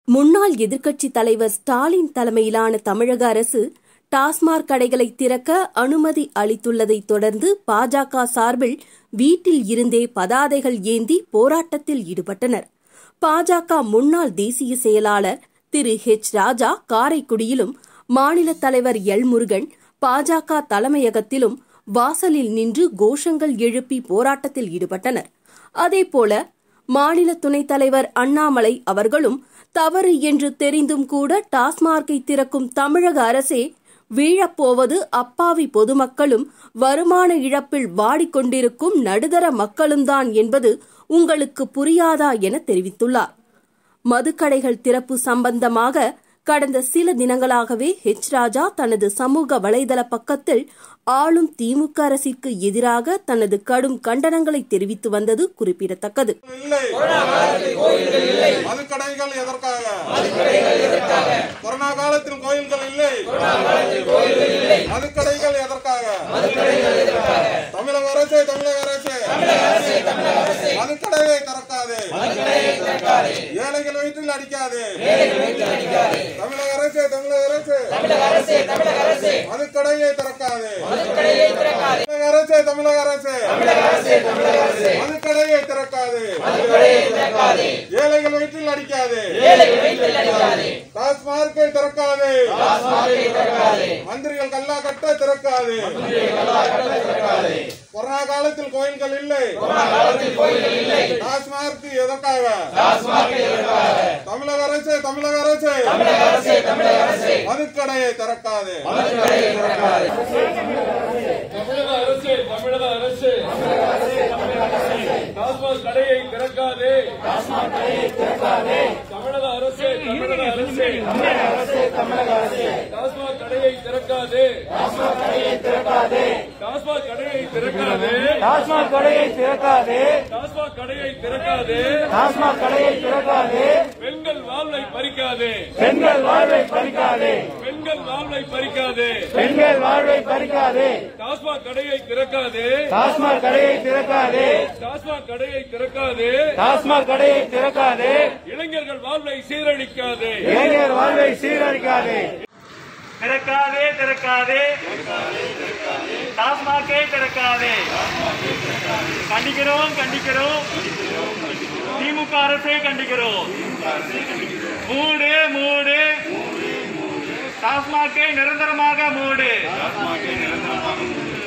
முன்னாள் எதிர்க்கட்சித் தலைவர் ஸ்டாலின் தலைமையிலான தமிழக அரசு டாஸ்மாக் கடைகளை திறக்க அனுமதி அளித்துள்ளதைத் தொடர்ந்து பாஜக சார்பில் வீட்டில் இருந்தே பதாதைகள் ஏந்தி போராட்டத்தில் ஈடுபட்டனர் பாஜக முன்னாள் தேசிய செயலாளர் திரு ஹெச் ராஜா காரைக்குடியிலும் மாநில தலைவர் எல் முருகன் பாஜக தலைமையகத்திலும் வாசலில் நின்று கோஷங்கள் எழுப்பி போராட்டத்தில் ஈடுபட்டனர் அதேபோல மாநில துணைத் தலைவர் அண்ணாமலை அவர்களும் தவறு என்று தெரிந்தும் கூட டாஸ்மார்க்கை திறக்கும் தமிழக அரசே வீழப்போவது அப்பாவி பொதுமக்களும் வருமான இழப்பில் வாடிக்கொண்டிருக்கும் நடுத்தர மக்களும்தான் என்பது உங்களுக்கு புரியாதா என தெரிவித்துள்ளார் மதுக்கடைகள் திறப்பு சம்பந்தமாக கடந்த சில தினங்களாகவே ஹெச் ராஜா தனது சமூக வலைதள பக்கத்தில் ஆளும் திமுக அரசிற்கு எதிராக தனது கடும் கண்டனங்களை தெரிவித்து வந்தது குறிப்பிடத்தக்கது இல்லை மதுக்கடைகள் எதற்காக கொரோனா காலத்தில் கோயில்கள் இல்லை மதுக்கடைகள் எதற்காக தமிழக அரசு தமிழக அரசு மதுக்கடையை திறக்காது ஏழைகள் வயிற்றில் அடிக்காது தமிழக அரசு தமிழக அரசு மதுக்கடையை திறக்காது தமிழக அரசு தமிழக அரசு மதுக்கடையை திறக்காது ஏழைகள் வயிற்றில் அடிக்காது டாஸ்மார்க்கை திறக்காது மந்திரிகள் கல்லா கட்ட திறக்காது கொரோனா காலத்தில் கோயில்கள் இல்லை டாஸ்மார்க் எதற்காக தமிழக அரசு தமிழக அரசு மதுக்கடையை திறக்காது தமிழக அரசு தமிழக அரசு டாஸ்மாக் கடையை திறக்காதே தமிழக அரசு தமிழக அரசு டாஸ்மாக் கடையை திறக்காதே டாஸ்மாக் கடையை திறக்காதே டாஸ்மாக் கடையை திறக்காதே டாஸ்மாக் கடையை திறக்காதே டாஸ்மாக் கடையை திறக்காதே பெண்கள் வாழ்வை பறிக்காதே பெண்கள் வாழ்வை பறிக்காதே பெண்கள் வாழ்வை பறிக்காதே பெண்கள் வாழ்வை பறிக்காதே டாஸ்மாக் கடையை திறக்காதே டாஸ்மாக் கடையை திறக்காதே டாஸ்மாக் கடையை திறக்காதே டாஸ்மாக் கடையை திறக்காதே இளைஞர்கள் வாழ்வை சீரழிக்காதே இளைஞர் வாழ்வை சீரழிக்காதே திறக்காதே திறக்காதே டாஸ்மாக்கை திறக்காதே கண்டிக்கிறோம் கண்டிக்கிறோம் திமுக அரசை கண்டிக்கிறோம் மூடு மூடு டாஸ்மாக்கை நிரந்தரமாக மூடு